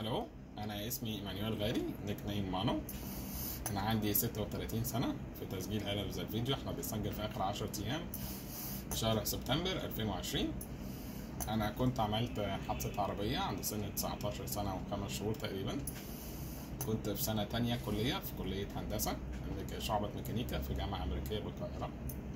الو انا اسمي ايمانويل غالي نيك نيم مانو انا عندي 36 سنه في تسجيل هذا الفيديو احنا بنسجل في اخر 10 ايام شهر سبتمبر 2020 انا كنت عملت حادثه عربيه عند سن 19 سنه وخمس شهور تقريبا كنت في سنه تانية كليه في كليه هندسه شعبة ميكانيكا في جامعه امريكيه بالقاهره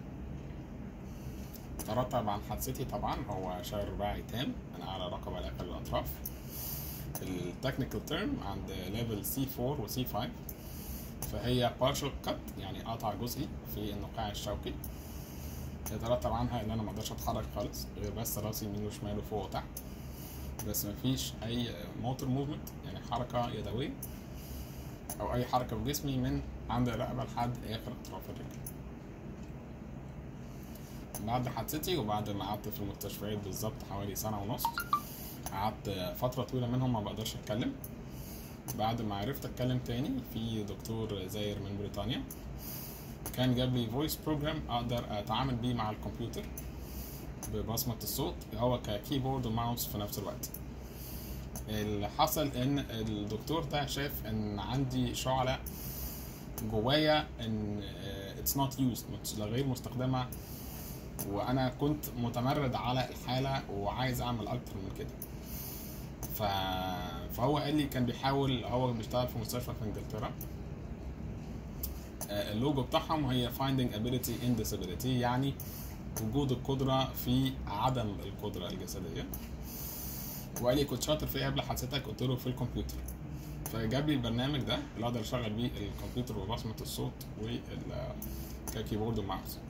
ترتب عن حادثتي طبعا هو شلل رباعي تام من اعلى رقبه لاخر الاطراف التكنيكال تيرم عند ليفل سي 4 وسي 5 فهي partial cut يعني قطع جزئي في النقاع الشوكي يترتب عنها ان انا ما اقدرش اتحرك خالص غير بس راسي يمين وشمال وفوق وتحت بس مفيش اي موتور موفمنت يعني حركه يدويه او اي حركه في جسمي من عند الرقبه لحد اخر اطراف الرجل بعد حادثتي وبعد ما قعدت في المستشفيات بالظبط حوالي سنه ونص قعدت فتره طويله منهم ما بقدرش اتكلم بعد ما عرفت اتكلم تاني في دكتور زاير من بريطانيا كان جاب لي فويس بروجرام اقدر اتعامل بيه مع الكمبيوتر ببصمة الصوت هو ككيبورد وماوس في نفس الوقت اللي حصل ان الدكتور ده شاف ان عندي شعلة جوايا ان اتس نوت يوزد غير مستخدمة وانا كنت متمرد على الحالة وعايز اعمل اكتر من كده ف... فهو قال لي كان بيحاول هو بيشتغل في مستشفى في انجلترا اللوجو بتاعهم هي finding ability in disability يعني وجود القدرة في عدم القدرة الجسدية وقال لي كنت شاطر في ايه قبل حادثتك قلت له في الكمبيوتر فجاب لي البرنامج ده اللي اقدر اشغل بيه الكمبيوتر وبصمة الصوت والكيبورد وماوس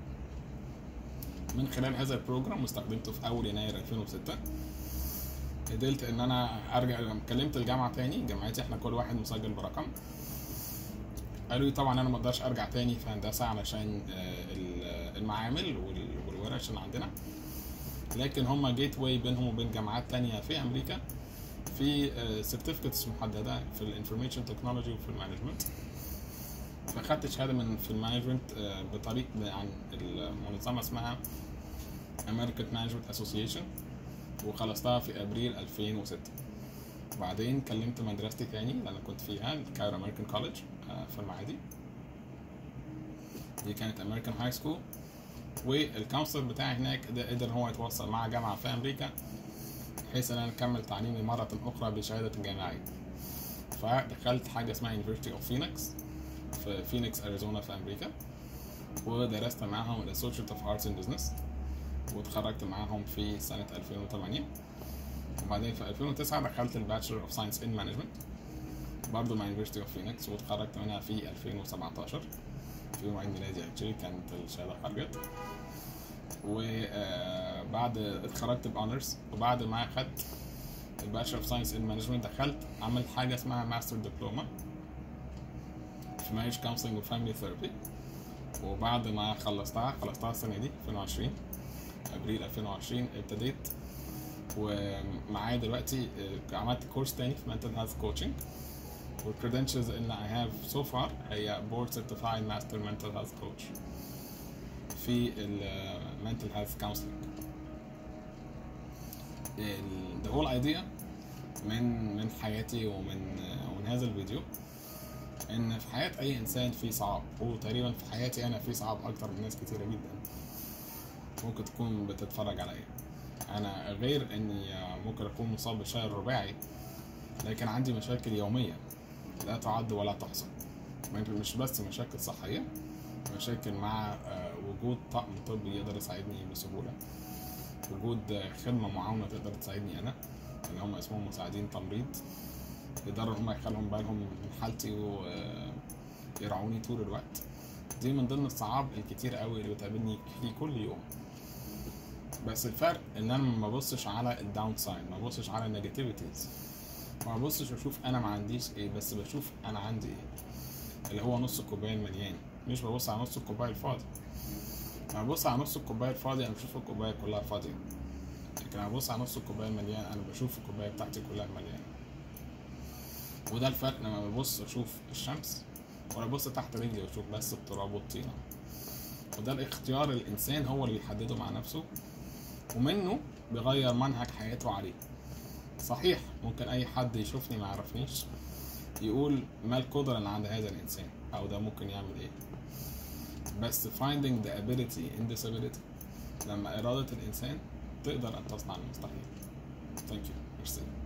من خلال هذا البروجرام واستخدمته في اول يناير 2006 قدرت ان انا ارجع كلمت الجامعه تاني جامعتي احنا كل واحد مسجل برقم قالوا لي طبعا انا ما اقدرش ارجع تاني في هندسه علشان المعامل والورش اللي عندنا لكن هما جيت واي بينهم وبين جامعات تانية في امريكا في سيرتيفيكتس محدده في الانفورميشن تكنولوجي وفي المانجمنت فاخدت شهاده من في المانجمنت بطريق عن المنظمه اسمها American Management Association وخلصتها في ابريل 2006 وبعدين كلمت مدرستي تاني اللي انا كنت فيها الكايرو امريكان كوليدج في المعادي دي كانت امريكان هاي سكول والكونسلر بتاعي هناك ده قدر هو يتواصل مع جامعه في امريكا بحيث ان انا اكمل تعليمي مره اخرى بشهاده جامعيه فدخلت حاجه اسمها University of Phoenix في فينيكس اريزونا في امريكا ودرست معاهم الاسوشيت اوف ارتس اند بزنس واتخرجت معاهم في سنة 2008 وبعدين في 2009 دخلت الباتشلر اوف ساينس ان مانجمنت برضه مع يونيفرستي اوف فينيكس واتخرجت منها في 2017 في يوم عيد ميلادي اكشلي كانت الشهادة خرجت وبعد اتخرجت بأونرز وبعد ما اخدت الباتشلر اوف ساينس ان مانجمنت دخلت عملت حاجة اسمها ماستر دبلوما في ماريج كونسلنج وفاميلي ثيرابي وبعد ما خلصتها خلصتها السنة دي 2020 ابريل 2020 ابتديت ومعايا دلوقتي عملت كورس تاني في mental health coaching والcredentials اللي I have so far هي board certified master mental health coach في ال mental health counseling the whole idea من من حياتي ومن ومن هذا الفيديو ان في حياة اي انسان في صعاب وتقريبا في حياتي انا في صعاب اكتر من ناس كتيرة جدا ممكن تكون بتتفرج عليا انا غير اني ممكن اكون مصاب بشلل رباعي لكن عندي مشاكل يومية لا تعد ولا تحصى مش بس مشاكل صحية مشاكل مع وجود طقم طبي يقدر يساعدني بسهولة وجود خدمة معاونة تقدر تساعدني أنا اللي هم اسمهم مساعدين تمريض يقدروا هم يخلهم بالهم من حالتي ويرعوني طول الوقت دي من ضمن الصعاب الكتير قوي اللي بتقابلني في كل يوم بس الفرق ان انا ما ببصش على الداون سايد ما ببصش على النيجاتيفيتيز ما ببصش اشوف انا ما عنديش ايه بس بشوف انا عندي ايه اللي هو نص الكوبايه المليان مش ببص على نص الكوبايه الفاضي لما ببص على نص الكوبايه الفاضي انا بشوف الكوبايه كلها فاضيه لكن لما ببص على نص الكوبايه المليان انا بشوف الكوبايه بتاعتي كلها مليانه وده الفرق لما ببص اشوف الشمس ولا ببص تحت رجلي واشوف بس التراب والطينه وده الاختيار الانسان هو اللي بيحدده مع نفسه ومنه بيغير منهج حياته عليه صحيح ممكن اي حد يشوفني ما يعرفنيش يقول ما القدرة اللي عند هذا الانسان او ده ممكن يعمل ايه بس finding the ability in disability لما إرادة الإنسان تقدر أن تصنع المستحيل. Thank you. Merci.